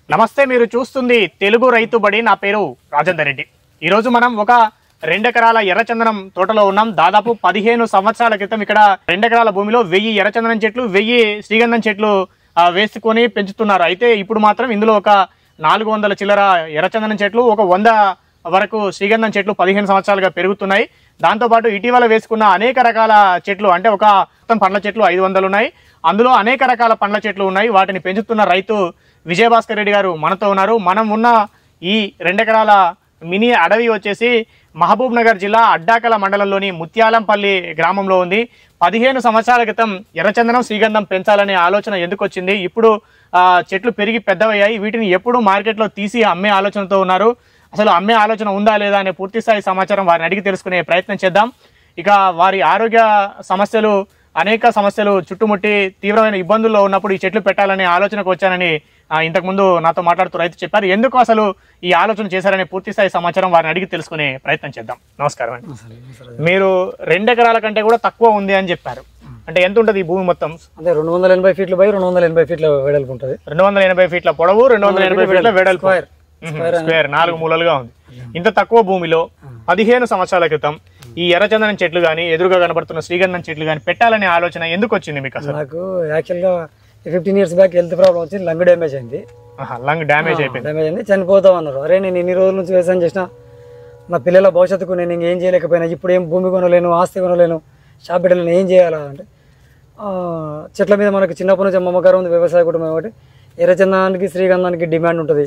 నమస్తే మీరు చూస్తుంది తెలుగు రైతు బడి నా పేరు రాజేందర్ రెడ్డి ఈరోజు మనం ఒక రెండెకరాల ఎర్రచందనం తోటలో ఉన్నాం దాదాపు పదిహేను సంవత్సరాల క్రితం ఇక్కడ రెండెకరాల భూమిలో వెయ్యి ఎర్రచందనం చెట్లు వెయ్యి శ్రీగంధం చెట్లు ఆ, వేసుకొని పెంచుతున్నారు అయితే ఇప్పుడు మాత్రం ఇందులో ఒక నాలుగు వందల చిల్లర ఎర్రచందనం చెట్లు ఒక వంద వరకు శ్రీగంధం చెట్లు పదిహేను సంవత్సరాలుగా పెరుగుతున్నాయి దాంతోపాటు ఇటీవల వేసుకున్న అనేక రకాల చెట్లు అంటే ఒక మొత్తం పండ్ల చెట్లు ఐదు వందలు ఉన్నాయి అందులో అనేక రకాల పండ్ల చెట్లు ఉన్నాయి వాటిని పెంచుతున్న రైతు విజయభాస్కర్ రెడ్డి గారు మనతో ఉన్నారు మనం ఉన్న ఈ రెండెకరాల మినీ అడవి వచ్చేసి మహబూబ్ నగర్ జిల్లా అడ్డాకల మండలంలోని ముత్యాలంపల్లి గ్రామంలో ఉంది పదిహేను సంవత్సరాల క్రితం ఎర్రచందనం శ్రీగంధం పెంచాలనే ఆలోచన ఎందుకు వచ్చింది ఇప్పుడు ఆ, చెట్లు పెరిగి పెద్దవయ్యాయి వీటిని ఎప్పుడు మార్కెట్లో తీసి అమ్మే ఆలోచనతో ఉన్నారు అసలు అమ్మే ఆలోచన ఉందా లేదా అనే పూర్తి స్థాయి సమాచారం వారిని అడిగి తెలుసుకునే ప్రయత్నం చేద్దాం ఇక వారి ఆరోగ్య సమస్యలు అనేక సమస్యలు చుట్టుముట్టి తీవ్రమైన ఇబ్బందుల్లో ఉన్నప్పుడు ఈ చెట్లు పెట్టాలనే ఆలోచనకు వచ్చానని ఆ, ఇంతకుముందు నాతో మాట్లాడుతూ రైతు చెప్పారు ఎందుకు అసలు ఈ ఆలోచన చేశారనే పూర్తి స్థాయి సమాచారం వారిని అడిగి తెలుసుకునే ప్రయత్నం చేద్దాం నమస్కారం అండి మీరు రెండు ఎకరాల కంటే కూడా తక్కువ ఉంది అని చెప్పారు అంటే ఎంత ఉంటుంది ఈ భూమి మొత్తం అదే రెండు వందల ఎనభై ఫీట్లు బై రెండు వందల ఎనభై ఫీట్ల వెడల్పు ఉంటుంది రెండు వందల ఎనభై ఫీట్ల పొడవు రెండు వందల ఎనభై ఫీట్ల వెడల్పు స్క్వేర్ మ్మ్. స్క్వేర్ నాలుగు మూలలుగా ఉంది ఇంత తక్కువ భూమిలో పదిహేను సంవత్సరాల క్రితం ఈ ఎర్రచందనం చెట్లు కానీ ఎదురుగా కనబడుతున్న శ్రీగంధం చెట్లు కానీ పెట్టాలనే ఆలోచన ఎందుకు వచ్చింది మీకు అసలు నాకు యాక్చువల్గా fifteen years back health problem వచ్చింది లంగ్ డ్యామేజ్ అయింది ఆహా, లంగ్ డ్యామేజ్ అయిపోయింది డ్యామేజ్ అయింది చనిపోతాం అన్నారు అరే నేను ఇన్ని రోజుల నుంచి వ్యవసాయం చేసిన నా పిల్లల భవిష్యత్తుకు నేను ఇంకేం చేయలేకపోయినా ఇప్పుడు ఏం భూమి కొనలేను ఆస్తి కొనలేను షాప్ పెట్టలేను ఏం చేయాలా అంటే ఆ, చెట్ల మీద మనకి చిన్నప్పటి నుంచి మమకారం ఉంది వ్యవసాయ కుటుంబం కాబట్టి ఎర్రచందనానికి శ్రీగంధానికి డిమాండ్ ఉంటుంది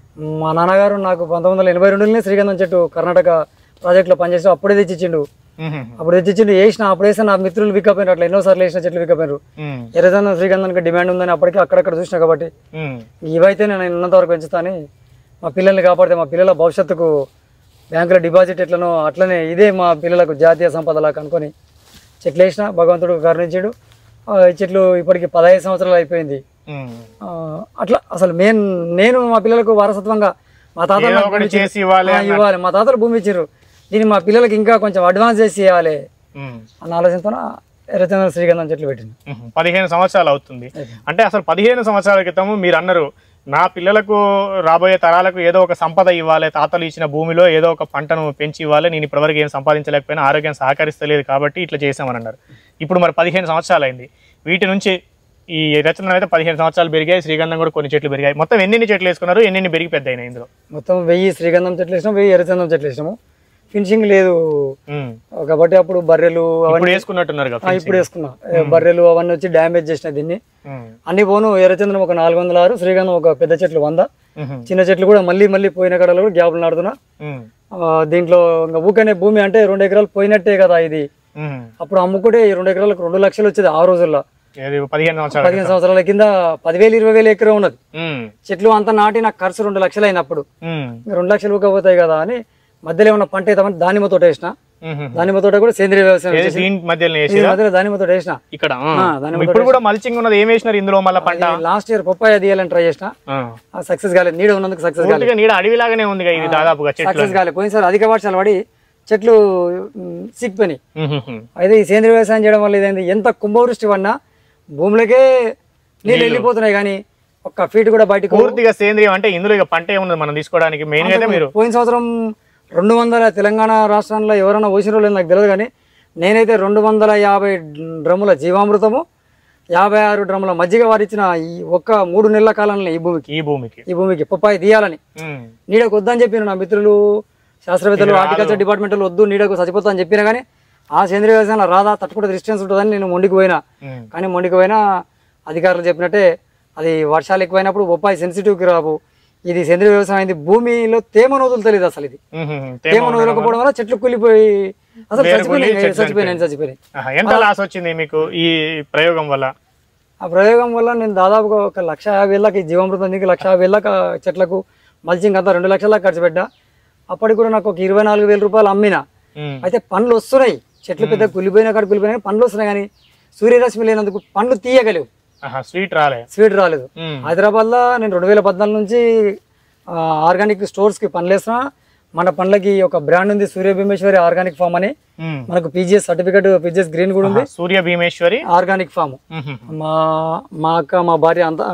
మా నాన్నగారు నాకు పంతొమ్మిది వందల ఎనభై రెండులోనే శ్రీగంధం చెట్టు కర్ణాటక ప్రాజెక్ట్లో పనిచేసి అప్పుడే తెచ్చిచ్చిండు మ్మ్. అప్పుడు తెచ్చిచ్చిండు వేసిన అప్పుడు వేసిన నా మిత్రులు విక్కపోయినారు అట్లా ఎన్నోసార్లు వేసిన చెట్లు విక్కపోయినారు మ్మ్. ఎర్రచందనం శ్రీగంధానికి డిమాండ్ ఉందని అప్పటికి అక్కడక్కడ చూసిన కాబట్టి మ్మ్. ఇవైతే నేను ఉన్నంత వరకు పెంచుతాను మా పిల్లల్ని కాపాడితే మా పిల్లల భవిష్యత్తుకు బ్యాంకులో డిపాజిట్ ఎట్లనో అట్లనే ఇదే మా పిల్లలకు జాతీయ సంపదలా కనుకొని చెట్లు వేసిన భగవంతుడు కరుణించాడు ఆ, ఈ చెట్లు ఇప్పటికి పదహైదు సంవత్సరాలు అయిపోయింది మ్మ్. ఆ, అట్లా అసలు మెయిన్ నేను మా పిల్లలకు వారసత్వంగా మా తాతలు ఏదో నాకు ఒకటి భూమి ఇచ్చారు. చేసి ఇవ్వాలి ఆ, ఇవ్వాలి మా తాతలు భూమి ఇచ్చారు దీన్ని మా పిల్లలకి ఇంకా కొంచెం అడ్వాన్స్ చేసి ఇవ్వాలి మ్మ్. అన్న ఆలోచనతో ఎర్రచందన శ్రీగంధం చెట్లు పెట్టింది మ్మ్. పదిహేను సంవత్సరాలు అవుతుంది అంటే అసలు పదిహేను సంవత్సరాల క్రితం మీరు అన్నారు నా పిల్లలకు రాబోయే తరాలకు ఏదో ఒక సంపద ఇవ్వాలి తాతలు ఇచ్చిన భూమిలో ఏదో ఒక పంటను పెంచి ఇవ్వాలి నేను ఇప్పటివరకు ఏం సంపాదించలేకపోయినా ఆరోగ్యం సహకరిస్తలేదు కాబట్టి ఇట్లా చేసామని అన్నారు ఇప్పుడు మరి పదిహేను సంవత్సరాలు అయింది వీటి నుంచి ఈ రచనలు అయితే పదిహేను సంవత్సరాలు పెరిగాయి శ్రీగంధం కూడా కొన్ని చెట్లు పెరిగాయి మొత్తం ఎన్ని చెట్లు వేసుకున్నారు ఎన్ని పెరిగి పెద్ద అయినాయి ఇందులో మొత్తం వెయ్యి శ్రీగంధం చెట్లు వేసినాం వెయ్యి ఎర్రచందనం చెట్లు వేసినాము ఫినిషింగ్ లేదు మ్మ్. కాబట్టి అప్పుడు బర్రెలు అవన్నీ ఇప్పుడు వేసుకున్నట్టున్నారు కదా ఆ, ఇప్పుడు వేసుకున్నా ఏ, బర్రెలు అవన్నీ వచ్చి డ్యామేజ్ చేసిన దీన్ని మ్మ్. అన్ని పోను ఎర్రచందనం ఒక నాలుగు వందల ఆరు శ్రీగంధం ఒక పెద్ద చెట్లు వంద మ్మ్. చిన్న చెట్లు కూడా మళ్ళీ మళ్ళీ పోయిన కడలు కూడా గ్యాప్లు నాడుతున్నా మ్మ్. ఆ, దీంట్లో ఇంకా ఊకనే భూమి అంటే రెండు ఎకరాలు పోయినట్టే కదా ఇది మ్మ్. అప్పుడు అమ్ముకుంటే ఈ రెండు ఎకరాలకు రెండు లక్షలు వచ్చేది ఆ రోజుల్లో ఏది పదిహేను సంవత్సరాలు పదిహేను సంవత్సరాల కింద పదివేలు ఇరవై వేలు ఎకరం ఉన్నది మ్మ్. చెట్లు అంతా నాటి నాకు ఖర్చు రెండు లక్షలు అయినప్పుడు మ్మ్. ఇంకా రెండు లక్షలు ఊకపోతాయి కదా అని మధ్యలో ఏమన్నా పంట వేద్దామని దానిమ్మ తోట వేసిన మ్మ్. దానిమ్మ తోట కూడా సేంద్రియ వ్యవసాయం ఏది చేసి- దీని మధ్యలో వేసి ఈ మధ్యలో దానిమ్మ తోట వేసిన ఇక్కడ ఆ. ఆ, దాని ఇప్పుడు కూడా మల్చింగ్ ఉన్నది ఏం వేసినారు ఇందులో మళ్ళీ పంట లాస్ట్ ఇయర్ పప్పాయ తీయాలని ట్రై చేసిన ఆ. సక్సెస్ కాలేదు నీడ ఉన్నందుకు సక్సెస్ కాలేదు పూర్తిగా నీడ అడవిలాగానే ఉంది కదా ఇది దాదాపుగా చెట్లు సక్సెస్ కాలేదు పోయినసారి అధిక వర్షాలు పడి చెట్లు మ్, సిక్కిపోయినాయి మ్మ్. అయితే ఈ సేంద్రియ వ్యవసాయం చేయడం వల్ల ఇదేంది ఎంత కుంభవృష్టి పడినా భూములకే నీళ్ళు వెళ్ళిపోతున్నాయి కానీ ఒక్క ఫీట్ కూడా బయటకు పూర్తిగా సేంద్రియం అంటే ఇందులో ఇక పంట ఏమున్నది మనం తీసుకోవడానికి మెయిన్ గా అయితే మీరు పోయిన సంవత్సరం రెండు వందల తెలంగాణ రాష్ట్రంలో ఎవరైనా పోసిన రోజులు నాకు తెలియదు కానీ నేనైతే రెండు వందల యాభై డ్రమ్ముల జీవామృతము యాభై ఆరు డ్రమ్ముల మజ్జిగ వారిచ్చిన ఈ ఒక్క మూడు నెలల కాలంలో ఈ భూమికి ఈ భూమికి ఈ భూమికి పప్పాయి తీయాలని మ్మ్. నీడకు వద్దని చెప్పిన నా మిత్రులు శాస్త్రవేత్తలు హార్టికల్చర్ డిపార్ట్మెంట్లు వద్దు నీడకు చచ్చిపోతా అని చెప్పినా కానీ ఆ సేంద్రియ వ్యవసాయంలో రాదా తట్టుకుంటే డిస్టెన్స్ ఉంటుందని నేను మొండికి పోయినా మ్మ్. కానీ మొండికి పోయినా అధికారులు చెప్పినట్టే అది వర్షాలు ఎక్కువైనప్పుడు బొప్పాయి సెన్సిటివ్కి రావు ఇది సేంద్రియ వ్యవసాయం అయింది భూమిలో తేమను వదులుతలేదు అసలు ఇది మ్మ్. తేమ తేమను వదలకపోవడం వల్ల చెట్లు కూలిపోయి అసలు వేరు చచ్చిపోయినాయి కూలి, చెట్లు చచ్చిపోయినాయి చచ్చిపోయినాయి ఆహా, ఎంత లాస్ వచ్చింది మీకు ఈ ప్రయోగం వల్ల ఆ ప్రయోగం వల్ల నేను దాదాపుగా ఒక లక్ష యాభై వేలకి జీవామృతం దిగి లక్ష యాభై వేలకి ఆ చెట్లకు మల్చింగ్ అంతా రెండు లక్షల దాకా ఖర్చు పెట్టా అప్పటికి కూడా నాకు ఒక ఇరవై నాలుగు వేల రూపాయలు అమ్మినా మ్మ్. అయితే పండ్లు వస్తున్నాయి చెట్లు పెద్ద కులిపోయిన కాడ కులిపోయినా పండ్లు వస్తున్నాయి కానీ సూర్యరశ్మి లేనందుకు పండ్లు తీయగలేవు ఆహా, స్వీట్ రాలే స్వీట్ రాలేదు మ్మ్. హైదరాబాద్లో నేను రెండు వేల పద్నాలుగు నుంచి ఆ, ఆర్గానిక్ స్టోర్స్కి పనులు వేస్తున్నా మన పండ్లకి ఒక బ్రాండ్ ఉంది సూర్య భీమేశ్వరి ఆర్గానిక్ ఫామ్ అని మ్మ్. మనకు పీజిఎస్ సర్టిఫికేట్ పీజిఎస్ గ్రీన్ కూడా ఉంది సూర్య భీమేశ్వరి ఆర్గానిక్ ఫామ్ మ్మ్. మా మా అక్క మా భార్య అంతా మా-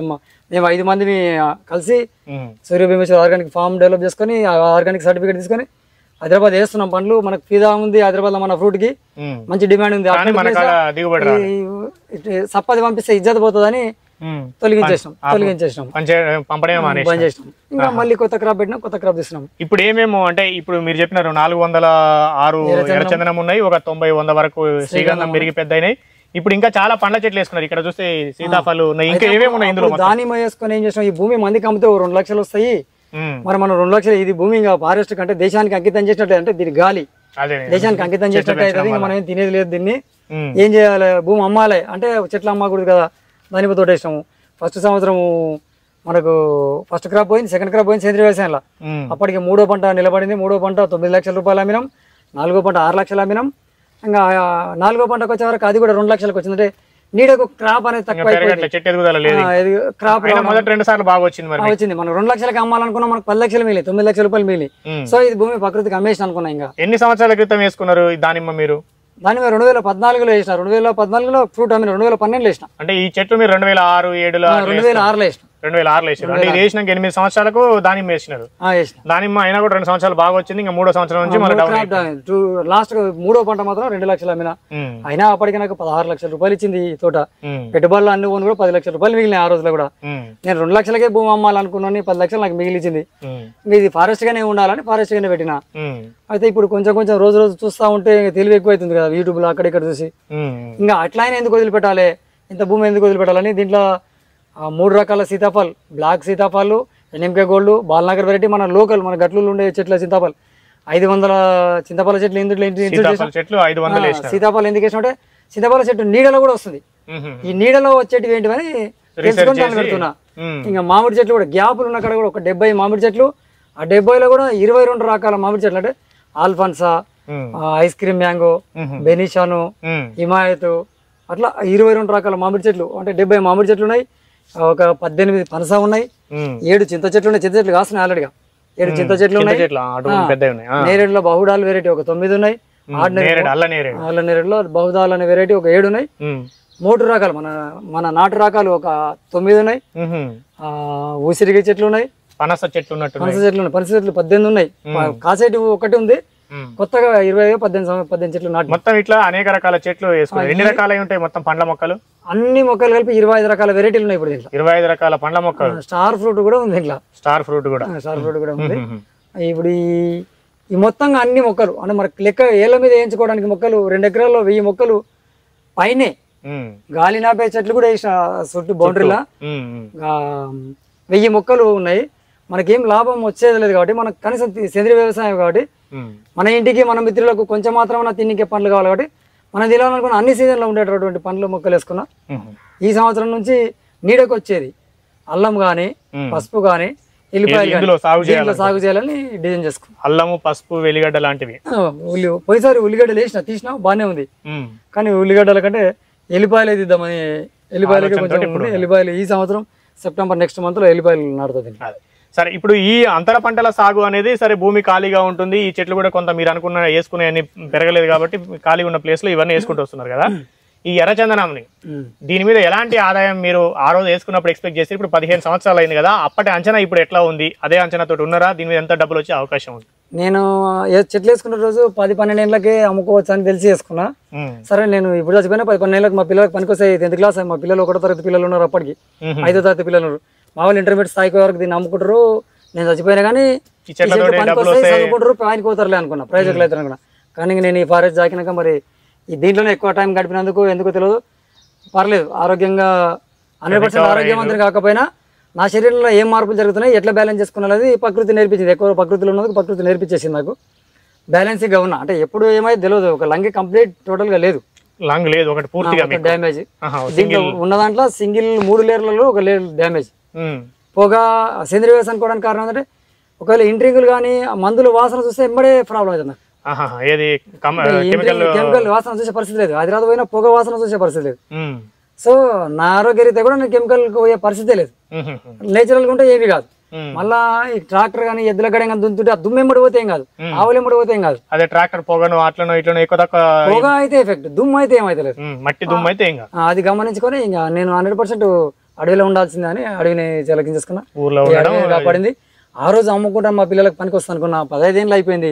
మేము ఐదు మంది కలిసి ఉమ్. Surya Bhimeshwara organic farm develop చేసుకొని ఆ ఆర్గానిక్ సర్టిఫికేట్ తీసుకొని హైదరాబాద్ వేస్తున్నాం పండ్లు మనకు ఫీదా ఉంది హైదరాబాద్లో మన ఫ్రూట్కి ఉమ్. మంచి డిమాండ్ ఉంది కానీ అక్కడ మన కాడ దిగుబడి రాదు. ఈ- ఇటు సప్పది పంపిస్తే ఇజ్జత్ పోతుందని ఉమ్. తొలగించేసినాం తొలగించేసినాం పంచే పంపడమే మానేసి బంద్ చేసినాం ఇంకా మళ్ళీ కొత్త క్రాప్ పెట్టినాం కొత్త క్రాప్ తీసినాం ఇప్పుడు ఏమేమో అంటే ఇప్పుడు మీరు చెప్పినారు నాలుగు వందల ఆరు ఎర్రచందనం ఉన్నాయి ఒక తొంభై వంద వరకు శ్రీగంధం పెరిగి పెద్ద అయినాయి ఇప్పుడు ఇంకా చాలా పండ్ల చెట్లు వేసుకున్నారు ఇక్కడ చూస్తే సీతాఫలు ఉన్నాయి ఇంకా ఏమేమి ఉన్నాయి ఇందులో అప్పుడు దానిమ్మ వేసుకొని ఏం చేసినాం ఈ భూమి మందికి అమ్మితే ఓ రెండు లక్షలు వస్తాయి ఉమ్. మరి మనం రెండు లక్షలు ఇది భూమి ఇంకా ఫారెస్ట్ కంటే దేశానికి అంకితం చేసినట్టు అంటే దీని గాలి అదే దేశానికి అంకితం చేసినట్టు అవుతుంది ఇంకా మనం ఏం తినేది లేదు దీన్ని ఉమ్. ఏం చేయాలి భూమి అమ్మాలి అంటే చెట్లు అమ్మకూడదు కదా దానిమ్మ తోట ఇష్టము ఫస్ట్ సంవత్సరం మనకు ఫస్ట్ క్రాప్ పోయింది సెకండ్ క్రాప్ పోయింది సేంద్రీయ వ్యవసాయంలో ఉమ్. అప్పటికి మూడో పంట నిలబడింది మూడో పంట తొమ్మిది లక్షల రూపాయలు అమ్మినాం నాలుగో పంట ఆరు లక్షలు అమ్మినాం ఇంకా ఆ నాలుగో పంటకు వచ్చే వరకు అది కూడా రెండు లక్షలకు వచ్చింది అంటే నీడకు క్రాప్ అనేది తక్కువ పెరగట్లే చెట్టు ఎదుగుదల లేదు క్రాప్ అయినా మొదటి రెండు సార్లు బాగా వచ్చింది మరి వచ్చింది మనం రెండు లక్షలకి అమ్మాలనుకున్నాం మనకు పది లక్షలు మిగిలి తొమ్మిది లక్షల రూపాయలు మిగిలి ఉమ్. సో ఇది భూమి ప్రకృతికి అమ్మేసిన అనుకున్నాం ఇంకా ఎన్ని సంవత్సరాల క్రితం వేసుకున్నారు ఈ దానిమ్మ మీరు దాని మీద రెండు వేల పద్నాలుగులో వేసిన రెండు వేల పద్నాలుగులో ఫ్రూట్ అమ్మిన రెండు వేల పన్నెండులో వేసిన అంటే ఈ చెట్లు మీరు రెండు వేల ఆరు ఏడులో రెండు వేల ఆరులో వేసిన రెండు వేల ఆరులో వేసారు అంటే ఇది వేసినాక ఎనిమిది సంవత్సరాలకు దానిమ్మ వేసినారు ఆ, వేసిన దానిమ్మ అయినా కూడా రెండు సంవత్సరాలు బాగా వచ్చింది ఇంకా మూడో సంవత్సరం నుంచి మళ్ళీ డౌన్ క్రాప్ డా- టూ- లాస్ట్ మూడో పంట మాత్రం రెండు లక్షలు అమ్మిన ఉమ్. అయినా అప్పటికి నాకు పదహారు లక్షల రూపాయలు ఇచ్చింది ఈ తోట ఉమ్. పెట్టుబడులు అన్ని పోను కూడా పది లక్షల రూపాయలు మిగిలినాయి ఆ రోజులో కూడా ఉమ్. నేను రెండు లక్షలకే భూమి అమ్మాలనుకున్నాను పది లక్షలు నాకు మిగిలిచింది ఉమ్. ఇంకా ఇది ఫారెస్ట్ గానే ఉండాలని ఫారెస్ట్ గానే పెట్టిన ఉమ్. అయితే ఇప్పుడు కొంచెం కొంచెం రోజు రోజు చూస్తా ఉంటే ఇంకా తెలివి ఎక్కువ అవుతుంది కదా యూట్యూబ్ లో అక్కడ ఇక్కడ చూసి ఉమ్. ఇంకా అట్లయినా ఎందుకు వదిలిపెట్టాలి ఇంత భూమి ఎందుకు వదిలిపెట్టాలని దీంట్లో ఆ, మూడు రకాల సీతాఫల్ బ్లాక్ సీతాఫాలు ఎన్ఎంకే గోల్డ్ బాలనగర్ వెరైటీ మన లోకల్ మన గట్లు ఉండే చెట్ల సీతాఫల్ ఐదు వందల చింతపాల చెట్లు ఇందులో ఇంటి- ఇంటి- సీతాఫల చెట్లు ఐదు వందలు వేసినారు సీతాఫలం ఎందుకు వేసినా అంటే సీతాఫల చెట్టు నీడలో కూడా వస్తుంది ఉహు. ఈ నీడలో వచ్చేటివి ఏంటివని తెలుసుకొని దాన్ని పెడుతున్నా ఉమ్. ఇంకా మామిడి చెట్లు కూడా గ్యాపులు ఉన్న కాడ కూడా ఒక డెబ్బై మామిడి చెట్లు ఆ డెబ్బైలో కూడా ఇరవై రెండు రకాల మామిడి చెట్లు అంటే ఆల్ఫాన్సా ఉమ్. ఆ, ఐస్ క్రీమ్ మ్యాంగో ఉహు. బెనిషాను ఉమ్. హిమాయత్ అట్లా ఇరవై రెండు రకాల మామిడి చెట్లు అంటే డెబ్బై మామిడి చెట్లు ఉన్నాయి ఆ, ఒక పద్దెనిమిది పనస ఉన్నాయి ఉమ్. ఏడు చింత చెట్లు ఉన్నాయి చింత చెట్లు కాస్తున్నాయి ఆల్రెడీగా ఏడు చింత చెట్లు చింత ఉన్నాయి చెట్లు అటు పెద్దవి ఉన్నాయి ఆ. నేరేడులో బహుడాలు వెరైటీ ఒక తొమ్మిది ఉన్నాయి ఆర్డినరీ నేరేడు అల్ల నేరేడు ఆళ్ళ నేరేడులో బహుదాలు అనే వెరైటీ ఒక ఏడు ఉన్నాయి ఉమ్. మూడు రకాలు మన మన నాటు రకాలు ఒక తొమ్మిది ఉన్నాయి ఉహు. ఆ, ఉసిరిగి చెట్లు ఉన్నాయి పనస చెట్లు ఉన్నట్టు పనస చెట్లు ఉన్నాయి పనస చెట్లు పద్దెనిమిది ఉన్నాయి కాసేటి ఒకటి ఉంది ఉమ్. కొత్తగా ఇరవై పద్దెనిమిది సంవ- పద్దెనిమిది చెట్లు నాటి మొత్తం ఇట్లా అనేక రకాల చెట్లు వేసుకున్నారు ఎన్ని రకాలై ఉంటాయి మొత్తం పండ్ల మొక్కలు అన్ని మొక్కలు కలిపి ఇరవై ఐదు రకాల వెరైటీలు ఉన్నాయి ఇప్పుడు దీంట్లో ఇరవై ఐదు రకాల పండ్ల మొక్కలు స్టార్ ఫ్రూట్ కూడా ఉంది దీంట్లో స్టార్ ఫ్రూట్ కూడా స్టార్ ఫ్రూట్ కూడా ఉంది ఉహు. ఇప్పుడు ఈ ఈ మొత్తంగా అన్ని మొక్కలు అంటే మనకు లెక్క ఏళ్ళ మీద వేయించుకోవడానికి మొక్కలు రెండు ఎకరాల్లో వెయ్యి మొక్కలు పైనే ఉమ్. గాలి నాపే చెట్లు కూడా వేసిన చుట్టూ బౌండరీలా ఉమ్. ఉమ్. ఆ, వెయ్యి మొక్కలు ఉన్నాయి మనకేం లాభం వచ్చేది లేదు కాబట్టి మనకు కనీసం తి- సేంద్రీయ వ్యవసాయం కాబట్టి ఉమ్. మన ఇంటికి మన మిత్రులకు కొంచెం మాత్రమే తిన్నికే పండ్లు కావాలి కాబట్టి మనం తినాలనుకున్న అన్ని సీజన్లో ఉండేటటువంటి పండ్లు మొక్కలు వేసుకున్నా ఉహు. ఈ సంవత్సరం నుంచి నీడకు వచ్చేది అల్లం కానీ మ్మ్. పసుపు కానీ ఎల్లిపాయలు కానీ ఇందులో సాగు దీంట్లో సాగు చేయాలని డిజైన్ చేసుకున్నాం అల్లము పసుపు వెలిగడ్డ లాంటివి ఆ, ఉల్లి పోయినసారి ఉల్లిగడ్డలు వేసిన తీసినా బాగానే ఉంది ఉమ్. కానీ ఉల్లిగడ్డల కంటే ఎల్లిపాయలే తీద్దామని ఎల్లిపాయలకి కొంచెం ఉంది ఎల్లిపాయలు ఈ సంవత్సరం సెప్టెంబర్ నెక్స్ట్ మంత్లో ఎల్లిపాయలు నాటుతుంది అదే. సరే ఇప్పుడు ఈ అంతర పంటల సాగు అనేది సరే భూమి ఖాళీగా ఉంటుంది ఈ చెట్లు కూడా కొంత మీరు అనుకున్న వేసుకునే అన్ని పెరగలేదు కాబట్టి ఖాళీగా ఉన్న ప్లేస్ లో ఇవన్నీ వేసుకుంటూ వస్తున్నారు కదా ఈ ఎర్రచందనంని దీని మీద ఎలాంటి ఆదాయం మీరు ఆ రోజు వేసుకున్నప్పుడు ఎక్స్పెక్ట్ చేసి ఇప్పుడు పదిహేను సంవత్సరాలు అయింది కదా అప్పటి అంచనా ఇప్పుడు ఎట్లా ఉంది అదే అంచనా తోటి ఉన్నారా దీని మీద ఎంత డబ్బులు వచ్చే అవకాశం ఉంది నేను ఏ- చెట్లు వేసుకున్న రోజు పది పన్నెండు ఏళ్ళకే అమ్ముకోవచ్చు అని తెలిసి వేసుకున్నా ఉమ్. సరే నేను ఇప్పుడు చచ్చిపోయినా పది పన్నెండు ఏళ్ళకి మా పిల్లలకు పనికొస్తాయి టెన్త్ క్లాస్ మా పిల్లలు ఒకటో తరగతి పిల్లలు ఉన్నారు అప్పటికి మ్మ్. ఐదో తరగతి పిల్లలు ఉన్నారు మా వాళ్ళు ఇంటర్మీడియట్ స్థాయికి వరకు దీన్ని అమ్ముకుంటారు నేను చచ్చిపోయినా కానీ ఈ చెట్లతోటి ఈ చెట్లు డబ్బులు పనికొస్తాయి, వస్తాయి. చదువుకుంటారు పనికి పోతారులే అనుకున్నా ప్రయోజకులు అవుతారు అనుకున్నా కానీ ఇంక నేను ఈ ఫారెస్ట్ జాకినాక మరి ఈ దీంట్లోనే ఎక్కువ టైం గడిపినందుకు ఎందుకో తెలియదు పర్లేదు ఆరోగ్యంగా హండ్రెడ్ పర్సెంట్ ఆరోగ్యవంతులు కాకపోయినా నా శరీరంలో ఏం మార్పులు జరుగుతున్నాయి ఎట్లా బ్యాలెన్స్ చేసుకున్నది ప్రకృతి నేర్పించింది ఎక్కువ ప్రకృతిలో ఉన్నది ప్రకృతి నేర్పించేసింది నాకు బ్యాలెన్సింగ్గా ఉన్నా అంటే ఎప్పుడు ఏమైతే తెలియదు ఒక లంగి కంప్లీట్ టోటల్గా లేదు లాంగ్ లేదు ఒకటి పూర్తిగా మీకు డ్యామేజ్ ఆహా, దీంట్లో ఉన్న దాంట్లో సింగిల్ మూడు లేయర్లలో ఒక లేయర్ డ్యామేజ్ ఉమ్. పోగా సేంద్రీయ వ్యవసాయం అనుకోవడానికి కారణం ఏంటంటే ఒకవేళ ఇంట్రింగులు కానీ మందులు వాసన చూస్తే ఎంబడే ప్రాబ్లం అవుతుంది నాకు. ఆహా, ఏది కమ- ఈ కెమికల్ ఇంట్రింగ్ కెమికల్ వాసన చూసే పరిస్థితి లేదు హైదరాబాద్ పోయినా పొగ వాసన చూసే పరిస్థితి లేదు ఉమ్. సో నా ఆరోగ్య రీత్యా కూడా నేను కెమికల్ పోయే పరిస్థితి లేదు ఉహు. నేచురల్గా ఉంటే ఏమి కాదు ఉమ్. మళ్ళా ఈ ట్రాక్టర్ కానీ ఎద్దుల గడ కానీ దున్తుంటే ఆ దుమ్ము ఎంబడి పోతే ఏం కాదు ఆవులు ఎంబడి పోతే ఏం కాదు అదే ట్రాక్టర్ పొగను అట్లనో ఇట్లనో ఎక్కువ తక్కువ పొగ అయితే ఎఫెక్ట్ దుమ్ము అయితే ఏమైతే లేదు ఉమ్, మట్టి దుమ్ము అయితే ఇంకా ఆ, అది గమనించుకొని ఇంకా నేను హండ్రెడ్ పర్సెంట్ అడవిలో ఉండాల్సిందే అని అడవిని చెలకించేసుకున్నా ఊర్లో ఈ ఉండడం అడవి కాపాడింది ఆ రోజు అమ్ముకుంటాను మా పిల్లలకు పనికి వస్తాను అనుకున్నా పదహైదేళ్ళు అయిపోయింది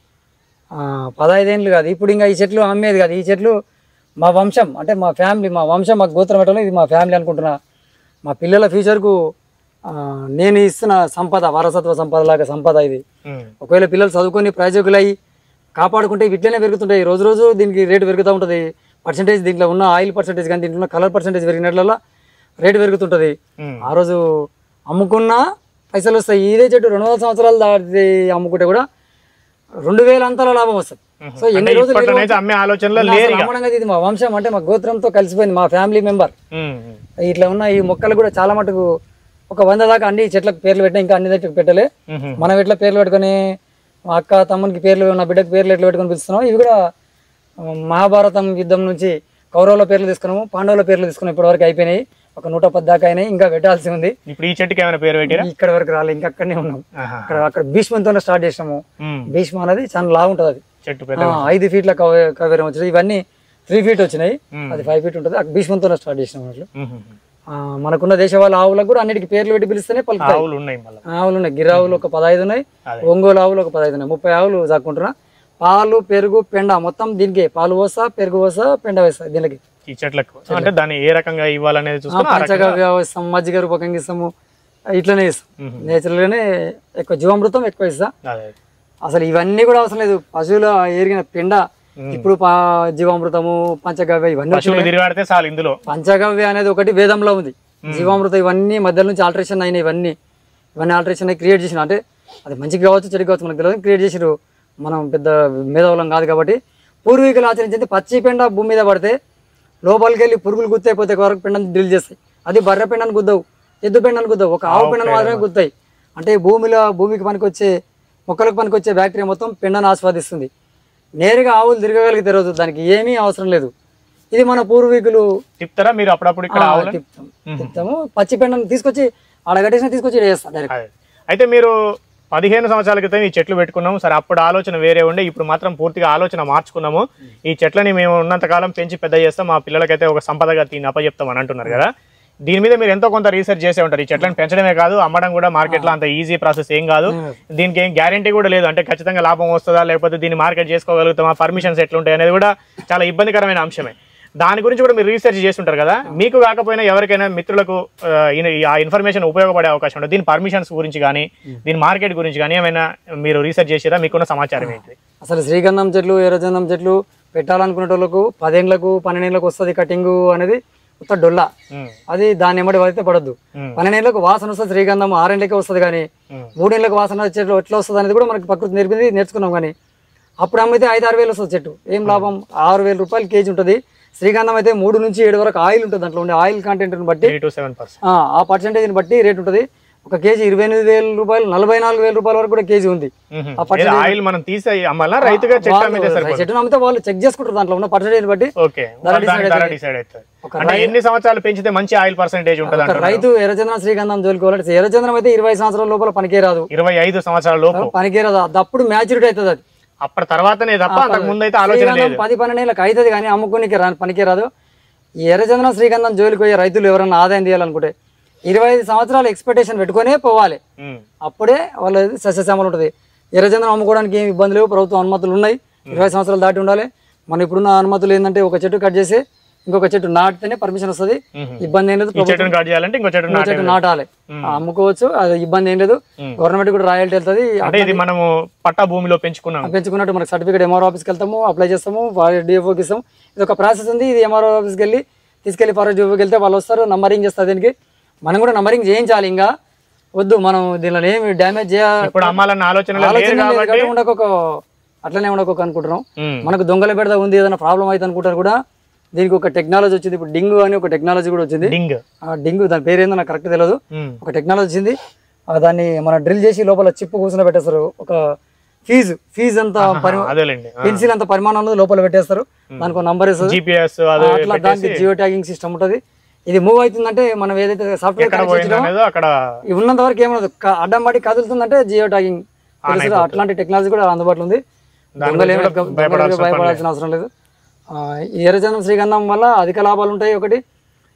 ఆ, పదహైదేళ్ళు కాదు ఇప్పుడు ఇంకా ఈ చెట్లు అమ్మేది కాదు ఈ చెట్లు మా వంశం అంటే మా ఫ్యామిలీ మా వంశం మా గోత్రం పెట్టడం ఇది మా ఫ్యామిలీ అనుకుంటున్నా మా పిల్లల ఫ్యూచర్కు ఆ, నేను ఇస్తున్న సంపద వారసత్వ సంపద లాగా సంపద ఇది ఉమ్. ఒకవేళ పిల్లలు చదువుకొని ప్రయోజకులు అయ్యి కాపాడుకుంటే ఇట్లనే పెరుగుతుంటాయి రోజు రోజు దీనికి రేటు పెరుగుతూ ఉంటుంది పర్సంటేజ్ దీంట్లో ఉన్న ఆయిల్ పర్సంటేజ్ కానీ దీంట్లో ఉన్న కలర్ పర్సంటేజ్ పెరిగినట్ల రేటు పెరుగుతుంటుంది ఉమ్. ఆ రోజు అమ్ముకున్నా పైసలు వస్తాయి ఇదే చెట్టు రెండు వందల సంవత్సరాలు దాటి అమ్ముకుంటే కూడా రెండు వేల అంతల లాభం వస్తుంది సో ఎన్ని అంటే రోజులు ఇప్పట్లోనైతే అమ్మే ఆలోచనలో అసలు లేరు ఇక. అమ్మడం కాదు, ఇది మా వంశం అంటే మా గోత్రంతో కలిసిపోయింది మా ఫ్యామిలీ మెంబర్ ఉమ్. ఉమ్. ఇట్లా ఉన్న ఈ మొక్కలు కూడా చాలా మటుకు ఒక వంద దాకా అన్ని చెట్లకు పేర్లు పెట్టినా ఇంకా అన్ని దగ్గరికి పెట్టలే ఉమ్. మనం ఎట్లా పేర్లు పెట్టుకొని మా అక్క తమ్మునికి పేర్లు నా బిడ్డకి పేర్లు ఎట్లా పెట్టుకొని పిలుస్తున్నాం ఇవి కూడా ఆ, మహాభారతం యుద్ధం నుంచి కౌరవుల పేర్లు తీసుకున్నాము పాండవుల పేర్లు తీసుకున్నాం ఇప్పటి వరకు అయిపోయినాయి ఒక నూట పది దాకా అయినాయి ఇంకా పెట్టాల్సి ఉంది ఇప్పుడు ఈ చెట్టుకి ఏమైనా పేరు పెట్టారా ఇక్కడ వరకు రాలే ఇంకా అక్కడనే ఉన్నాం ఆహా. అక్కడ అక్కడ భీష్మంతోనే స్టార్ట్ చేసినాము ఉమ్. భీష్మ అనేది చాలా లావు ఉంటుంది అది చెట్టు పెద్ద ఆ, ఐదు ఫీట్ల కవ కవేరం వచ్చినాయి ఇవన్నీ త్రీ ఫీట్ వచ్చినాయి మ్మ్. అది ఫైవ్ ఫీట్ ఉంటుంది అక్కడ భీష్మంతోనే స్టార్ట్ చేసినాం అట్లా ఉమ్. ఉమ్. ఆ, మనకున్న దేశవాళ ఆవులకు కూడా అన్నిటికీ పేర్లు పెట్టి పిలిస్తేనే పలుకుతాయి ఆవులు ఉన్నాయి మళ్ళీ ఆవులు ఉన్నాయి గిరావులు ఒక పదహైదు ఉన్నాయి అదే. ఒంగోలు ఆవులు ఒక పదహైదు ఉన్నాయి ముప్పై ఆవులు సాక్కుంటున్నా పాలు పెరుగు పెండ మొత్తం దీనికి పాలు పోసా పెరుగు పోసా పెండ వేస్తా దీనికి ఈ చెట్లకు అంటే దాన్ని ఏ రకంగా ఇవ్వాలనేది చూసుకుని ఆ పంచగా ఇస్తాం మజ్జిగ రూపకంగా ఇస్తాము ఇట్లనే ఇస్తాం నేచురల్గానే ఎక్కువ జీవామృతం ఎక్కువ ఇస్తా అదే అసలు ఇవన్నీ కూడా అవసరం లేదు పశువుల ఎరిగిన పెండ ఇప్పుడు పా- జీవామృతము పంచగవ్య ఇవన్నీ పశువులు తిరిగాడితే చాలు ఇందులో పంచగవ్య అనేది ఒకటి వేదంలో ఉంది జీవామృతం ఇవన్నీ మధ్య నుంచి ఆల్టరేషన్ అయినాయి ఇవన్నీ ఇవన్నీ ఆల్టరేషన్ అయి క్రియేట్ చేసిన అంటే అది మంచిగా కావచ్చు చెడు కావచ్చు మనకు తెలియదు క్రియేట్ చేసిరు మనం పెద్ద మేధావులం కాదు కాబట్టి పూర్వీకులు ఆచరించింది పచ్చి పెండ భూమి మీద పడితే లోపలికి వెళ్ళి పురుగులు గుత్తైపోతే వరకు పెండని డ్రిల్ చేస్తాయి అది బర్రె పెండని గుద్దవు ఎద్దు పెండని గుద్దవు ఒక ఆవు పెండను మాత్రమే గుద్దాయి అంటే భూమిలో భూమికి పనికొచ్చే మొక్కలకు పనికొచ్చే బ్యాక్టీరియా మొత్తం పెండను ఆస్వాదిస్తుంది నేరుగా ఆవులు తిరగగలిగితే రోజు దానికి ఏమీ అవసరం లేదు ఇది మన పూర్వీకులు తిప్పుతారా మీరు అప్పుడప్పుడు ఇక్కడ ఆ, ఆవులని తిప్పుతాం తిప్పుతాము పచ్చి పెండను తీసుకొచ్చి ఆడ కట్టేసిన తీసుకొచ్చి ఈడ వేస్తాం డైరెక్ట్ అదే అయితే మీరు పదిహేను సంవత్సరాల క్రితం ఈ చెట్లు పెట్టుకున్నాము సరే అప్పుడు ఆలోచన వేరే ఉండే ఇప్పుడు మాత్రం పూర్తిగా ఆలోచన మార్చుకున్నాము ఈ చెట్లని మేము ఉన్నంత కాలం పెంచి పెద్ద చేస్తాం మా పిల్లలకైతే ఒక సంపదగా దీన్ని అప్పచెప్తాం అని అంటున్నారు కదా దీని మీద మీరు ఎంతో కొంత రీసెర్చ్ చేసే ఉంటారు ఈ చెట్లను పెంచడమే కాదు అమ్మడం కూడా మార్కెట్లో అంత ఈజీ ప్రాసెస్ ఏం కాదు దీనికి ఏం గ్యారంటీ కూడా లేదు అంటే ఖచ్చితంగా లాభం వస్తుందా లేకపోతే దీన్ని మార్కెట్ చేసుకోగలుగుతామా పర్మిషన్స్ ఎట్లుంటాయి అనేది కూడా చాలా ఇబ్బందికరమైన అంశమే దాని గురించి కూడా మీరు రీసెర్చ్ చేస్తుంటారు కదా మీకు కాకపోయినా ఎవరికైనా మిత్రులకు ఆ, ఈ- ఆ ఇన్ఫర్మేషన్ ఉపయోగపడే అవకాశం ఉంటుంది దీని పర్మిషన్స్ గురించి కానీ దీని మార్కెట్ గురించి కానీ ఏమైనా మీరు రీసెర్చ్ చేసిరా మీకున్న సమాచారం ఏంటి అసలు శ్రీగంధం చెట్లు ఎర్రచందం చెట్లు పెట్టాలనుకునే వాళ్ళకు పదేళ్ళకు పన్నెండేళ్ళకు వస్తుంది కటింగ్ అనేది కొత్త డొల్ల ఉమ్, అది దాన్ని ఎమ్మడి పడితే పడద్దు ఉమ్, పన్నెండేళ్ళకు వాసన వస్తుంది శ్రీగంధం ఆరేళ్ళకే వస్తుంది కానీ ఉమ్. మూడేళ్ళకి వాసన చెట్లు ఎట్లా వస్తుంది అనేది కూడా మనకి ప్రకృతి నేర్పింది నేర్చుకున్నాం కానీ అప్పుడు అమ్మితే ఐదు ఆరు వేలు వస్తుంది చెట్టు ఏం లాభం ఆరు వేల రూపాయలు కేజీ ఉంటుంది శ్రీగంధం అయితే మూడు నుంచి ఏడు వరకు ఆయిల్ ఉంటుంది దాంట్లో ఉండే ఆయిల్ కంటెంట్ని బట్టి త్రీ టు సెవెన్ పర్సెంట్ ఆ, ఆ పర్సెంటేజ్ని బట్టి రేట్ ఉంటుంది ఒక కేజీ ఇరవై ఎనిమిది వేల రూపాయలు నలభై నాలుగు వేల రూపాయల వరకు కూడా కేజీ ఉంది ఆ ఆయిల్ మనం తీసే అమ్మాలా రైతుగా చెట్టు అమ్మితే వాళ్ళు సరిపోతుంది చెట్టును అమ్మితే వాళ్ళు చెక్ చేసుకుంటారు దాంట్లో ఉన్న పర్సెంటేజ్ బట్టి ఓకే దాని ధర డిసైడ్ అవుతుంది ఒక అంటే ఎన్ని సంవత్సరాలు పెంచితే మంచి ఆయిల్ పర్సెంటేజ్ ఉంటుంది ఒక అంటారు రైతు ఎర్రచంద్రం శ్రీగంధం జోలుకోవాలంటే ఎర్రచంద్రం అయితే ఇరవై సంవత్సరాల లోపల పనికే రాదు ఇరవై ఐదు సంవత్సరాల లోపు పనికే రాదు అది అప్పుడు మ్యాచ్యూరిటీ అవుతుంది అది అప్పటి తర్వాతనే తప్ప అంతకు ముందు అయితే ఆలోచన శ్రీగంధం లేదు పది పన్నెండేళ్ళకి అవుతుంది కానీ అమ్ముకోనికి రా పనికే రాదు ఈ ఎర్రచంద్రం శ్రీగంధం జోలికి పోయే రైతులు ఎవరన్నా ఆదాయం తీయాలనుకుంటే ఇరవై ఐదు సంవత్సరాలు ఎక్స్పెక్టేషన్ పెట్టుకునే పోవాలి ఉమ్, అప్పుడే వాళ్ళ సస్యశ్యామలు ఉంటుంది ఎర్రచంద్రం అమ్ముకోవడానికి ఏమి ఇబ్బంది లేవు ప్రభుత్వం అనుమతులు ఉన్నాయి ఇరవై సంవత్సరాలు దాటి ఉండాలి మన ఇప్పుడున్న అనుమతులు ఏంటంటే ఒక చెట్టు కట్ చేసి ఇంకొక చెట్టు నాటితేనే పర్మిషన్ వస్తుంది మ్మ్. ఇబ్బంది ఏం లేదు ఈ చెట్టును కట్ చేయాలంటే ఇంకో చెట్టు ఇంకో నాటే చెట్టు నాటాలి ఆ, అమ్ముకోవచ్చు అది ఇబ్బంది ఏం లేదు గవర్నమెంట్ కూడా రాయల్టీ వెళ్తుంది అంటే ఇది మనము పట్టా భూమిలో పెంచుకున్నాం పెంచుకున్నట్టు మనకి సర్టిఫికేట్ ఎంఆర్ఓ ఆఫీస్కి వెళ్తాము అప్లై చేస్తాము డిఎఫ్ఓకి ఇస్తాము ఇది ఒక ప్రాసెస్ ఉంది ఇది ఎంఆర్ఓ ఆఫీస్కి వెళ్ళి తీసుకెళ్ళి ఫారెస్ట్ డిఎఫ్ఓకి వెళ్తే వాళ్ళు వస్తారు నంబరింగ్ చేస్తారు దీనికి మనం కూడా నంబరింగ్ చేయించాలి ఇంకా వద్దు మనం దీనిలో ఏమి డ్యామేజ్ చేయ ఇప్పుడు అమ్మాలన్న ఆలోచన లేదు ఆలోచన లేదు కాబట్టి కాబట్టి ఉండకొక అట్లనే ఉండకొక అనుకుంటున్నాం ఉమ్, మనకు దొంగల బెడద ఉంది ఏదైనా ప్రాబ్లం అయితే అనుకుంటారు కూడా దీనికి ఒక టెక్నాలజీ వచ్చింది ఇప్పుడు డింగు అని ఒక టెక్నాలజీ కూడా వచ్చింది డింగ్ ఆ డింగు దాని పేరు ఏందో నాకు కరెక్ట్ తెలియదు ఉమ్, ఒక టెక్నాలజీ వచ్చింది ఆ దాన్ని మనం డ్రిల్ చేసి లోపల చిప్పు కూర్చుని పెట్టేస్తారు ఒక ఫీజు ఫీజు అంత పరి అదేలేండి పెన్సిల్ అంత పరిమాణంలో లోపల పెట్టేస్తారు దానికి ఒక నంబర్ ఇస్తుంది జిపిఎస్ అది అట్లా దానికి జియో ట్యాగింగ్ సిస్టమ్ ఉంటుంది ఇది మూవ్ అవుతుందంటే మనం ఏదైతే సాఫ్ట్వేర్ ఎక్కడ పోయింది అనేది అక్కడ ఉన్నంత వరకు ఏమన్నది క- అడ్డం పడి కదులుతుందంటే జియో ట్యాగింగ్ తెలుసు అట్లాంటి టెక్నాలజీ కూడా అందుబాటులో ఉంది దొంగలు ఏమీ దొంగలకు భయపడాల్సిన అవసరం లేదు ఆ, ఈ ఎర్రచందనం శ్రీగంధం వల్ల అధిక లాభాలు ఉంటాయి ఒకటి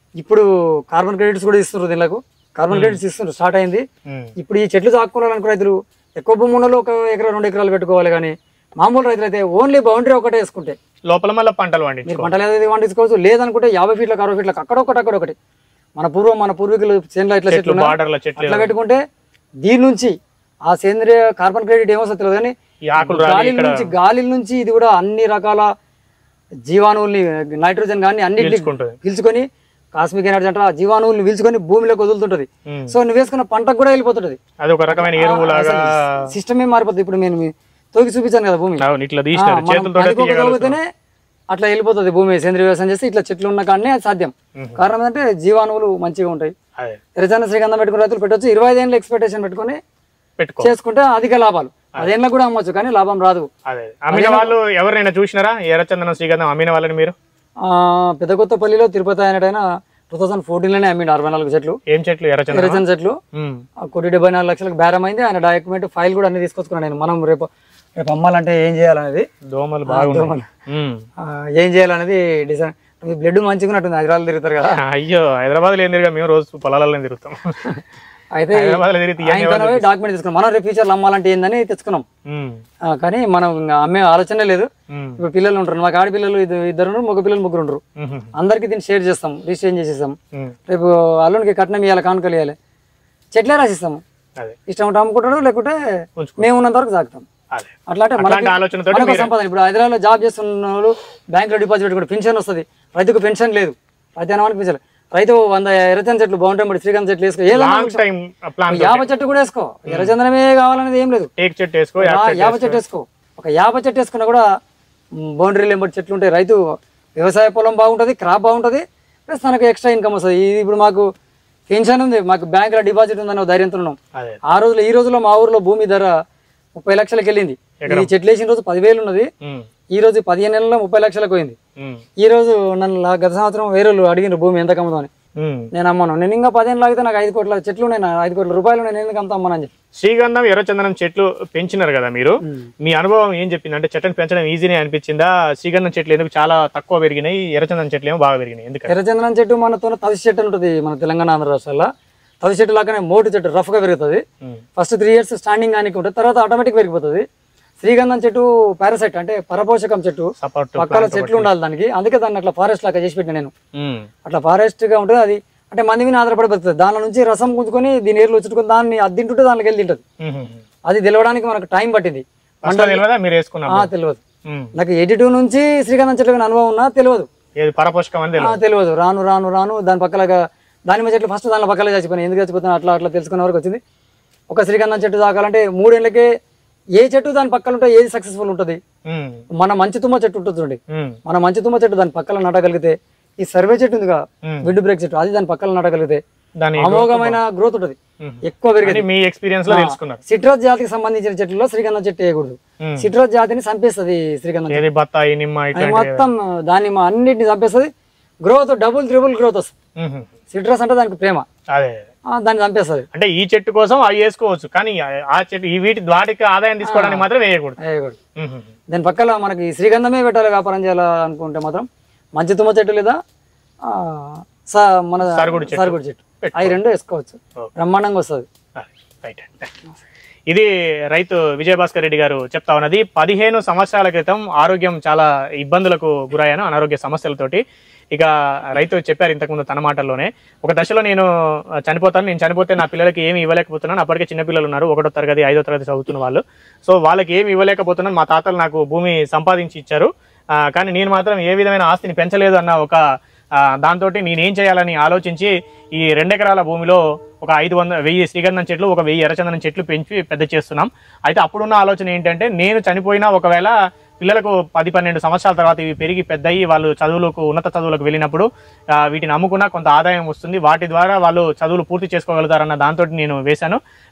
ఇప్పుడు కార్బన్ క్రెడిట్స్ కూడా ఇస్తున్నారు దీనికి కార్బన్ క్రెడిట్స్ ఇస్తున్నారు స్టార్ట్ అయింది ఉమ్. ఇప్పుడు ఈ చెట్లు సాకుకోవాలనుకున్న రైతులు ఎక్కువ భూమి ఉన్న వాళ్ళు ఒక ఎకరా రెండు ఎకరాలు పెట్టుకోవాలి కానీ మామూలు రైతులు అయితే ఓన్లీ బౌండరీ ఒకటే వేసుకుంటే లోపల మళ్ళీ పంటలు మీరు పండించుకో పంటలు ఏదైతే పండించుకోవచ్చు లేదనుకుంటే యాభై ఫీట్లకు అరవై ఫీట్లకు అక్కడ ఒకటి అక్కడ ఒకటి మన పూర్వం మన పూర్వీకులు చేనులో ఇట్లా చెట్లు ఉన్నాయి. బార్డర్ల చెట్లు అట్లా పెట్టుకుంటే దీని నుంచి ఆ సేంద్రియ కార్బన్ క్రెడిట్ ఏమొస్తుంది తెలియదు కానీ ఈ ఆకులు రాలి గాలి నుంచి గాలి నుంచి ఇది కూడా అన్ని రకాల జీవాణువుల్ని నైట్రోజన్ కానీ అన్నింటినీ పీల్చుకుంటుంది. పీల్చుకొని కాస్మిక్ ఎనర్జీ అంటారు ఆ జీవాణువుల్ని పీల్చుకొని భూమిలోకి వదులుతుంటది ఉమ్. సో నువ్వు వేసుకున్న పంటకు కూడా వెళ్ళిపోతుంటది అది ఒక రకమైన ఎరువులాగా సిస్టమే మారిపోతుంది ఇప్పుడు నేను మీ- తోకి చూపించాను కదా భూమి అవును ఇట్లా తీసినారు ఆ, మనం చేతులతో పదికి ఒక తోగితేనే అట్లా వెళ్ళిపోతుంది భూమి సేంద్రియ వ్యవసాయం చేస్తే ఇట్లా చెట్లు ఉన్న కాడనే అది సాధ్యం కారణం ఏంటంటే జీవాణువులు మంచిగా ఉంటాయి అదే ఎరచన శ్రీగంధం పెట్టుకుని రైతులు పెట్టవచ్చు ఇరవై ఐదు ఏళ్ళ ఎక్స్పెక్టేషన్ పెట్టుకొని పెట్టుకో చేసుకుంటే అధిక లాభాలు అదేళ్ళ కూడా అమ్మొచ్చు కానీ లాభం రాదు అదే అమ్మిన వాళ్ళు ఎవరైనా చూసినారా ఎర్రచందనం శ్రీగంధం అమ్మిన వాళ్ళని మీరు ఆ, పెద్దకొత్తపల్లిలో తిరుపతి అయినట్టయినా టూ థౌసండ్ ఫోర్టీన్లోనే అమ్మిండు అరవై నాలుగు చెట్లు ఏం చెట్లు ఎర్రచందనం ఎరచన చెట్లు ఉమ్. ఆ కోటి డెబ్బై నాలుగు లక్షలకు బేరం అయింది ఆయన డాక్యుమెంట్ ఫైల్ కూడా అన్ని తీసుకొచ్చుకున్నాను నేను మనం రేపు రేపు అమ్మాలంటే ఏం చేయాలనేది దోమలు బాగున్నాయి దోమలు. ఉమ్. ఆ, ఏం చేయాలనేది డిసైడ్ మీ బ్లడ్ మంచిగా ఉన్నట్టుంది హైదరాబాద్ తిరుగుతారు కదా అయ్యో హైదరాబాద్ లో ఏం తిరిగా మేము రోజు పొలాలలో తిరుగుతాం అయితే హైదరాబాద్ లో తిరిగి ఆయన డాక్యుమెంట్ తీసుకున్నాం మనం రేపు ఫ్యూచర్లో అమ్మాలంటే ఏందని తెచ్చుకున్నాం ఉమ్. ఆ, కానీ మనం ఇంకా అమ్మే ఆలోచనే లేదు ఉమ్. ఇప్పుడు పిల్లలు ఉంటారు మాకు ఆడపిల్లలు ఇద్దరు ఇద్దరు ఉన్నారు, మగ పిల్లలు ముగ్గురు ఉండరు ఉమ్. అందరికీ దీన్ని షేర్ చేస్తాం రిజిస్ట్రేషన్ చేసేస్తాం ఉమ్. రేపు అల్లునికి కట్నం ఇవ్వాలి కానుకలు ఇవ్వాలి చెట్లే రాసిస్తాము అదే ఇష్టం ఉంటే అమ్ముకుంటాడు లేకుంటే ఉంచుకో. మేము ఉన్నంత వరకు సాగుతాం అదే అట్లా అంటే అట్లాంటి మనకి ఆలోచనతో మనకు ఒక సంపాదన ఇప్పుడు హైదరాబాద్లో జాబ్ చేస్తున్న వాళ్ళు బ్యాంకులో డిపాజిట్ పెట్టుకుంటే పెన్షన్ వస్తుంది రైతుకు పెన్షన్ లేదు రైతు అనవానికి పెన్షన్ రైతు వంద ఎర్రచంద చెట్లు బాగుంటాయి మరి శ్రీకాంత్ చెట్లు వేసుకో ఏ లాంగ్ టైం ప్లాన్ యాభ చెట్టు కూడా వేసుకో ఎర్రచందనమే కావాలనేది ఏం లేదు టేక్ చెట్టు వేసుకో ఆ యాప చెట్టు వేసుకో ఒక యాప చెట్టు వేసుకున్నా కూడా బౌండరీలు ఎంబడి చెట్లు ఉంటాయి రైతు వ్యవసాయ పొలం బాగుంటుంది క్రాప్ బాగుంటుంది ప్లస్ తనకు ఎక్స్ట్రా ఇన్కమ్ వస్తుంది ఇది ఇప్పుడు మాకు పెన్షన్ ఉంది మాకు బ్యాంకులో డిపాజిట్ ఉందని ఒక ధైర్యంతో ఉన్నాం అదే ఆ రోజులో ఈ రోజులో మా ఊర్లో భూమి ధర ముప్పై లక్షలకు వెళ్ళింది ఈ చెట్లు వేసిన రోజు పదివేలు ఉన్నది ఉమ్. ఈ రోజు పదిహేను నెలల్లో ముప్పై లక్షలకు పోయింది ఉమ్. ఈ రోజు నన్ను లా- గత సంవత్సరం వేరే వాళ్ళు అడిగిన భూమి ఎంత కమ్ముదాం అని ఉమ్. నేను అమ్మాను నేను ఇంకా పదిహేను లాగితే నాకు ఐదు కోట్ల చెట్లు ఉన్నాయి నా ఐదు కోట్ల రూపాయలు నేను ఎందుకు అమ్ముతా అమ్మానని చెప్పి శ్రీగంధం ఎర్రచందనం చెట్లు పెంచినారు కదా మీరు మీ అనుభవం ఏం చెప్పింది అంటే చెట్లను పెంచడం ఈజీనే అనిపించిందా శ్రీగంధం చెట్లు ఎందుకు చాలా తక్కువ పెరిగినాయి ఎర్రచందనం చెట్లు ఏమో బాగా పెరిగినాయి ఎందుకంటే ఎర్రచందనం చెట్టు మనతో తవిసి చెట్టు ఉంటుంది మన తెలంగాణ ఆంధ్ర రాష్ట్రాల్లో తవిసి చెట్టు లాగానే మోటు చెట్టు రఫ్గా పెరుగుతుంది ఉమ్. ఫస్ట్ త్రీ ఇయర్స్ స్టాండింగ్ కానీ ఉంటుంది తర్వాత ఆటోమేటిక్ పెరిగిపోతుంది శ్రీగంధం చెట్టు పారాసైట్ అంటే పరపోషకం చెట్టు సపోర్ట్ పక్కల చెట్లు ఉండాలి దానికి అందుకే దాన్ని అట్లా ఫారెస్ట్ లాగా చేసి పెట్టిన నేను అట్లా ఫారెస్ట్ గా ఉంటుంది అది అంటే మంది మీద ఆధారపడి బతుకుతుంది దానిలో నుంచి రసం గుంజుకొని దీని ఏర్లు వచ్చుకొని దాన్ని అది తింటుంటే దానికి వెళ్ళి తింటుంది అది తెలవడానికి మనకు టైం పట్టింది ఫస్ట్ తెలియదా మీరు వేసుకున్నాం ఆ, తెలియదు నాకు ఎయిటీ టూ నుంచి శ్రీగంధం చెట్ల మీద అనుభవం ఉన్నా తెలియదు ఏది పరపోషకం అని ఆ, తెలియదు తెలియదు రాను రాను రాను దాని పక్కలగా దానిమ్మ చెట్లు ఫస్ట్ దాని పక్కల చచ్చిపోయినాయి ఎందుకు చచ్చిపోతున్నా అట్లా అట్లా తెలుసుకునే వరకు వచ్చింది ఒక శ్రీగంధం చెట్టు తాకాలంటే మూడేళ్ళకే ఏ చెట్టు దాని పక్కన ఉంటే ఏది సక్సెస్ఫుల్ ఉంటుంది ఉమ్. మన మంచి తుమ్మ చెట్టు ఉంటుంది చూడండి ఉమ్. మన మంచి తుమ్మ చెట్టు దాని పక్కన నాటగలిగితే ఈ సర్వే చెట్టు ఉందిగా ఉమ్. విండ్ బ్రేక్ చెట్టు అది దాని పక్కన నాటగలిగితే దాని అమోఘమైన గ్రోత్ ఉంటుంది ఉమ్. ఎక్కువ పెరిగేది అని మీ ఎక్స్పీరియన్స్ లో తెలుసుకున్నారు సిట్రస్ జాతికి సంబంధించిన చెట్లలో శ్రీగంధం చెట్టు వేయకూడదు ఉమ్. సిట్రస్ జాతిని చంపేస్తుంది శ్రీగంధం చెట్టు ఏది బత్తాయి నిమ్మ అది ఇట్లా మొత్తం దాన్ని అన్నిటిని చంపేస్తుంది గ్రోత్ డబుల్ త్రిబుల్ గ్రోత్ వస్తుంది సిట్రస్ అంటే దానికి ప్రేమ అదే ఆ, దాన్ని చంపేస్తుంది అంటే ఈ చెట్టు కోసం అవి వేసుకోవచ్చు కానీ ఆ- ఆ చెట్టు ఈ వీటి వాటికి ఆదాయం తీసుకోవడానికి మాత్రం వేయకూడదు వేయకూడదు ఉమ్. దాని పక్కన మనకి శ్రీగంధమే పెట్టాలి వ్యాపారం చేయాలనుకుంటే మాత్రం మంచి తుమ్మ చెట్టు లేదా ఆ, స- మన సరుగుడు చెట్టు. సరుగుడు చెట్టు అవి రెండు వేసుకోవచ్చు ఓకే. బ్రహ్మాండంగా వస్తుంది అదే, రైట్ ఇది రైతు విజయభాస్కర్ రెడ్డి గారు చెప్తా ఉన్నది పదిహేను సంవత్సరాల క్రితం ఆరోగ్యం చాలా ఇబ్బందులకు గురయ్యాను అనారోగ్య సమస్యలతోటి ఇక రైతు చెప్పారు ఇంతకుముందు తన మాటల్లోనే ఒక దశలో నేను చనిపోతాను నేను చనిపోతే నా పిల్లలకి ఏమి ఇవ్వలేకపోతున్నాను అప్పటికే చిన్నపిల్లలు ఉన్నారు ఒకటో తరగతి ఐదో తరగతి చదువుతున్న వాళ్ళు సో వాళ్ళకి ఏమి ఇవ్వలేకపోతున్నాను మా తాతలు నాకు భూమి సంపాదించి ఇచ్చారు ఆ, కానీ నేను మాత్రం ఏ విధమైన ఆస్తిని పెంచలేదు అన్న ఒక దాంతో నేనేం చేయాలని ఆలోచించి ఈ రెండెకరాల భూమిలో ఒక ఐదు వందల వెయ్యి శ్రీగంధం చెట్లు ఒక వెయ్యి ఎర్రచందనం చెట్లు పెంచి పెద్ద చేస్తున్నాం అయితే అప్పుడున్న ఆలోచన ఏంటంటే నేను చనిపోయినా ఒకవేళ పిల్లలకు పది పన్నెండు సంవత్సరాల తర్వాత ఇవి పెరిగి పెద్దయి వాళ్ళు చదువులకు ఉన్నత చదువులకు వెళ్ళినప్పుడు ఆ, వీటిని అమ్ముకున్నా కొంత ఆదాయం వస్తుంది వాటి ద్వారా వాళ్ళు చదువులు పూర్తి చేసుకోగలుగుతారన్న దాంతో నేను వేశాను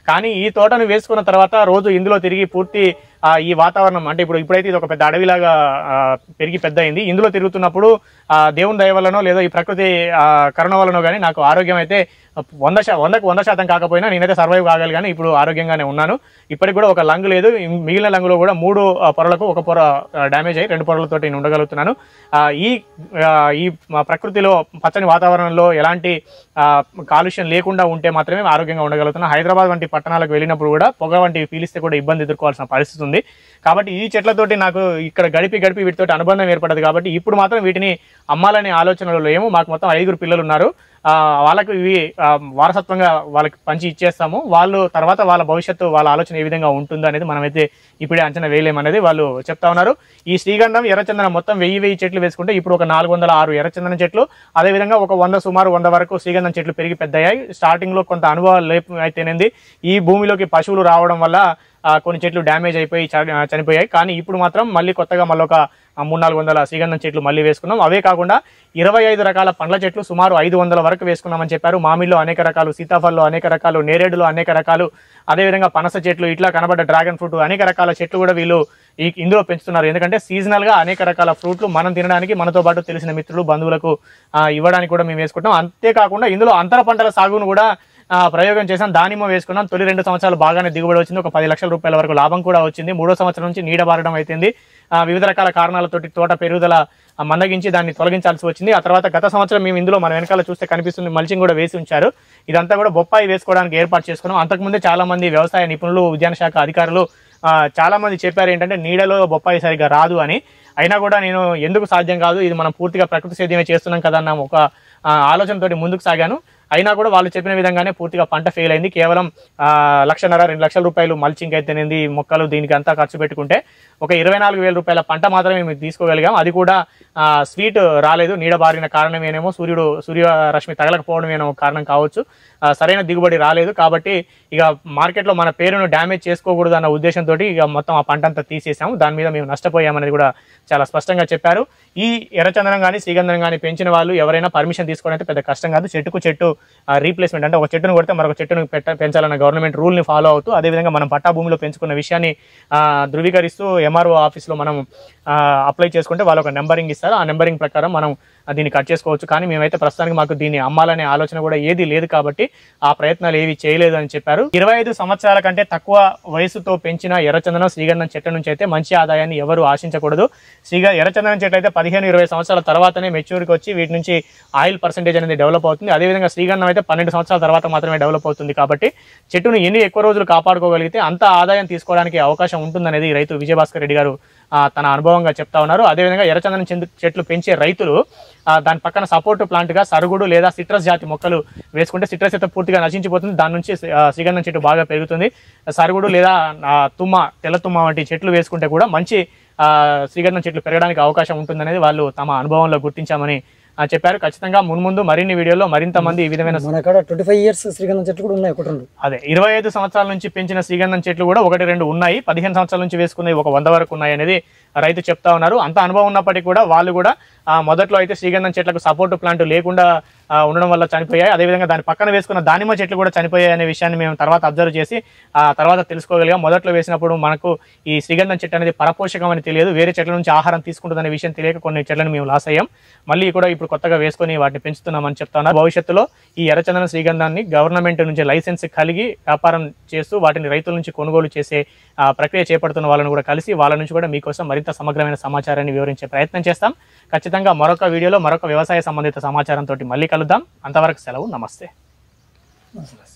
కానీ ఈ తోటను వేసుకున్న తర్వాత రోజు ఇందులో తిరిగి పూర్తి ఆ, ఈ వాతావరణం అంటే ఇప్పుడు ఇప్పుడైతే ఇది ఒక పెద్ద అడవిలాగా ఆ, పెరిగి పెద్ద అయింది ఇందులో తిరుగుతున్నప్పుడు ఆ, దేవుని దయ వల్లనో లేదా ఈ ప్రకృతి ఆ, కరుణ వల్లనో కానీ నాకు ఆరోగ్యం అయితే వంద శా వందకు వంద శాతం కాకపోయినా నేనైతే సర్వైవ్ కాగలి కానీ ఇప్పుడు ఆరోగ్యంగానే ఉన్నాను ఇప్పటికి కూడా ఒక లంగ్ లేదు ఇం- మిగిలిన లంగులో కూడా మూడు ఆ, పొరలకు ఒక పొర డ్యామేజ్ అయ్యి రెండు పొరలతోటి నేను ఉండగలుగుతున్నాను ఆ, ఈ ఆ, ఈ మా ప్రకృతిలో పచ్చని వాతావరణంలో ఎలాంటి ఆ, కాలుష్యం లేకుండా ఉంటే మాత్రమే ఆరోగ్యంగా ఉండగలుగుతున్నాం హైదరాబాద్ వంటి పట్టణాలకు వెళ్ళినప్పుడు కూడా పొగ వంటివి పీలిస్తే కూడా ఇబ్బంది ఎదుర్కోవాల్సిన పరిస్థితి ఉంది కాబట్టి ఈ చెట్లతోటి నాకు ఇక్కడ గడిపి గడిపి వీటితోటి అనుబంధం ఏర్పడదు కాబట్టి ఇప్పుడు మాత్రం వీటిని అమ్మాలనే ఆలోచనలో లేము మాకు మొత్తం ఐదుగురు పిల్లలు ఉన్నారు ఆ, వాళ్ళకు ఇవి ఆ, వారసత్వంగా వాళ్ళకి పంచి ఇచ్చేస్తాము వాళ్ళు తర్వాత వాళ్ళ భవిష్యత్తు వాళ్ళ ఆలోచన ఏ విధంగా ఉంటుందో అనేది మనమైతే ఇప్పుడే అంచనా వేయలేమనేది వాళ్ళు చెప్తా ఉన్నారు ఈ శ్రీగంధం ఎర్రచందనం మొత్తం వెయ్యి వెయ్యి చెట్లు వేసుకుంటే ఇప్పుడు ఒక నాలుగు వందల ఆరు ఎర్రచందనం చెట్లు అదేవిధంగా ఒక వంద సుమారు వంద వరకు శ్రీగంధం చెట్లు పెరిగి పెద్దయ్యాయి స్టార్టింగ్ లో కొంత అనుభవాలు లేపు అయితేనేది ఈ భూమిలోకి పశువులు రావడం వల్ల ఆ, కొన్ని చెట్లు డ్యామేజ్ అయిపోయి చ- ఆ, చనిపోయాయి కానీ ఇప్పుడు మాత్రం మళ్ళీ కొత్తగా మళ్ళీ ఒక ఆ, మూడు నాలుగు వందల శ్రీగంధం చెట్లు మళ్ళీ వేసుకున్నాం అవే కాకుండా ఇరవై ఐదు రకాల పండ్ల చెట్లు సుమారు ఐదు వందల వరకు వేసుకున్నామని చెప్పారు మామిడిలో అనేక రకాలు సీతాఫల్లో అనేక రకాలు నేరేడులో అనేక రకాలు అదేవిధంగా పనస చెట్లు ఇట్లా కనబడ్డ డ్రాగన్ ఫ్రూట్ అనేక రకాల చెట్లు కూడా వీళ్ళు ఈ ఇందులో పెంచుతున్నారు ఎందుకంటే సీజనల్ గా అనేక రకాల ఫ్రూట్లు మనం తినడానికి మనతో పాటు తెలిసిన మిత్రులు బంధువులకు ఆ, ఇవ్వడానికి కూడా మేము వేసుకుంటాం అంతేకాకుండా ఇందులో అంతర పంటల సాగును కూడా ఆ, ప్రయోగం చేసాం దానిమ్మ వేసుకున్నాం తొలి రెండు సంవత్సరాలు బాగానే దిగుబడి వచ్చింది ఒక పది లక్షల రూపాయల వరకు లాభం కూడా వచ్చింది మూడో సంవత్సరం నుంచి నీడ బారడం అయిపోయింది ఆ, వివిధ రకాల కారణాలతోటి తోట పెరుగుదల ఆ, మందగించి దాన్ని తొలగించాల్సి వచ్చింది ఆ తర్వాత గత సంవత్సరం మేము ఇందులో మన వెనకాల చూస్తే కనిపిస్తుంది మల్చింగ్ కూడా వేసి ఉంచారు ఇదంతా కూడా బొప్పాయి వేసుకోవడానికి ఏర్పాటు చేసుకున్నాం అంతకుముందే చాలా మంది వ్యవసాయ నిపుణులు ఉద్యాన శాఖ అధికారులు ఆ, చాలా మంది చెప్పారు ఏంటంటే నీడలో బొప్పాయి సరిగ్గా రాదు అని అయినా కూడా నేను ఎందుకు సాధ్యం కాదు ఇది మనం పూర్తిగా ప్రకృతి సేద్యమే చేస్తున్నాం కదా అన్న ఒక ఆ, ఆలోచనతోటి ముందుకు సాగాను అయినా కూడా వాళ్ళు చెప్పిన విధంగానే పూర్తిగా పంట ఫెయిల్ అయింది కేవలం ఆ, లక్షన్నర రెండు లక్షల రూపాయలు మల్చింగ్ అయితేనేది మొక్కలు దీనికి అంతా ఖర్చు పెట్టుకుంటే ఒక ఇరవై నాలుగు వేల రూపాయల పంట మాత్రమే మేము తీసుకోగలిగాం అది కూడా ఆ, స్వీట్ రాలేదు నీడ బారిన కారణమేనేమో సూర్యుడు సూర్యరశ్మి తగలకపోవడమేనో ఒక కారణం కావచ్చు ఆ, సరైన దిగుబడి రాలేదు కాబట్టి ఇక మార్కెట్లో మన పేరును డ్యామేజ్ చేసుకోకూడదు అన్న ఉద్దేశంతో ఇక మొత్తం ఆ పంట అంతా తీసేసాము దాని మీద మేము నష్టపోయామనేది కూడా చాలా స్పష్టంగా చెప్పారు ఈ ఎర్రచందనం కానీ శ్రీగంధం కానీ పెంచిన వాళ్ళు ఎవరైనా పర్మిషన్ తీసుకోవడం అయితే పెద్ద కష్టం కాదు చెట్టుకు చెట్టు రీప్లేస్మెంట్ అంటే ఒక చెట్టును కొడితే మరొక చెట్టును పెట్ట పెంచాలన్న గవర్నమెంట్ రూల్ని ఫాలో అవుతూ అదేవిధంగా మనం పట్టా భూమిలో పెంచుకున్న విషయాన్ని ఆ, ధృవీకరిస్తూ ఎంఆర్ఓ ఆఫీస్లో మనం అప్లై చేసుకుంటే వాళ్ళు ఒక నెంబరింగ్ ఇస్తారు ఆ నెంబరింగ్ ప్రకారం మనం ఆ, దీన్ని కట్ చేసుకోవచ్చు కానీ మేమైతే ప్రస్తుతానికి మాకు దీన్ని అమ్మాలనే ఆలోచన కూడా ఏది లేదు కాబట్టి ఆ ప్రయత్నాలు ఏవి చేయలేదు అని చెప్పారు ఇరవై ఐదు సంవత్సరాల కంటే తక్కువ వయసుతో పెంచిన ఎర్రచందనం శ్రీగంధం చెట్ల నుంచి అయితే మంచి ఆదాయాన్ని ఎవరు ఆశించకూడదు శ్రీగ ఎర్రచందనం చెట్లు అయితే పదిహేను ఇరవై సంవత్సరాల తర్వాతనే మెచ్యూర్కి వచ్చి వీటి నుంచి ఆయిల్ పర్సెంటేజ్ అనేది డెవలప్ అవుతుంది అదేవిధంగా శ్రీగంధం అయితే పన్నెండు సంవత్సరాల తర్వాత మాత్రమే డెవలప్ అవుతుంది కాబట్టి చెట్టును ఎన్ని ఎక్కువ రోజులు కాపాడుకోగలిగితే అంత ఆదాయం తీసుకోవడానికి అవకాశం ఉంటుందనేది రైతు విజయభాస్కర్ రెడ్డి గారు ఆ, తన అనుభవంగా చెప్తా ఉన్నారు అదేవిధంగా ఎర్రచందనం చెందు- చెట్లు పెంచే రైతులు ఆ, దాని పక్కన సపోర్ట్ ప్లాంట్ గా సరుగుడు లేదా సిట్రస్ జాతి మొక్కలు వేసుకుంటే సిట్రస్ అయితే పూర్తిగా నశించిపోతుంది దాని నుంచి ఆ, శ్రీగంధం చెట్టు బాగా పెరుగుతుంది సరుగుడు లేదా ఆ, తుమ్మ తెల్ల తుమ్మ వంటి చెట్లు వేసుకుంటే కూడా మంచి ఆ, శ్రీగంధం చెట్లు పెరగడానికి అవకాశం ఉంటుందనేది వాళ్ళు తమ అనుభవంలో గుర్తించామని ఆ, చెప్పారు ఖచ్చితంగా మున్ముందు మరిన్ని వీడియోలో మరింత మంది ఈ విధమైన మన కాడ ట్వంటీ ఫైవ్ ఇయర్స్ శ్రీగంధం చెట్లు కూడా ఉన్నాయి ఒకటి రెండు అదే ఇరవై ఐదు సంవత్సరాల నుంచి పెంచిన శ్రీగంధం చెట్లు కూడా ఒకటి రెండు ఉన్నాయి పదిహేను సంవత్సరాల నుంచి వేసుకున్నవి ఒక వంద వరకు ఉన్నాయి అనేది రైతు చెప్తా ఉన్నారు అంత అనుభవం ఉన్నప్పటికీ కూడా వాళ్ళు కూడా ఆ, మొదట్లో అయితే శ్రీగంధం చెట్లకు సపోర్ట్ ప్లాంట్ లేకుండా ఆ, ఉండడం వల్ల చనిపోయాయి అదేవిధంగా దాని పక్కన వేసుకున్న దానిమ్మ చెట్లు కూడా చనిపోయాయి అనే విషయాన్ని మేము తర్వాత అబ్జర్వ్ చేసి ఆ తర్వాత తెలుసుకోగలిగాం మొదట్లో వేసినప్పుడు మనకు ఈ శ్రీగంధం చెట్టు అనేది పరపోషకం అని తెలియదు వేరే చెట్ల నుంచి ఆహారం తీసుకుంటుందనే విషయం తెలియక కొన్ని చెట్లను మేము లాస్ అయ్యాం మళ్ళీ కూడా ఇప్పుడు కొత్తగా వేసుకొని వాటిని పెంచుతున్నామని చెప్తా ఉన్నారు భవిష్యత్తులో ఈ ఎర్రచందన శ్రీగంధాన్ని గవర్నమెంట్ నుంచి లైసెన్స్ కలిగి వ్యాపారం చేస్తూ వాటిని రైతుల నుంచి కొనుగోలు చేసే ఆ, ప్రక్రియ చేపడుతున్న వాళ్ళని కూడా కలిసి వాళ్ళ నుంచి కూడా మీకోసం మరింత సమగ్రమైన సమాచారాన్ని వివరించే ప్రయత్నం చేస్తాం ఖచ్చితంగా మరొక వీడియోలో మరొక వ్యవసాయ సంబంధిత సమాచారంతో మళ్ళీ కలుద్దాం అంతవరకు సెలవు నమస్తే అసలు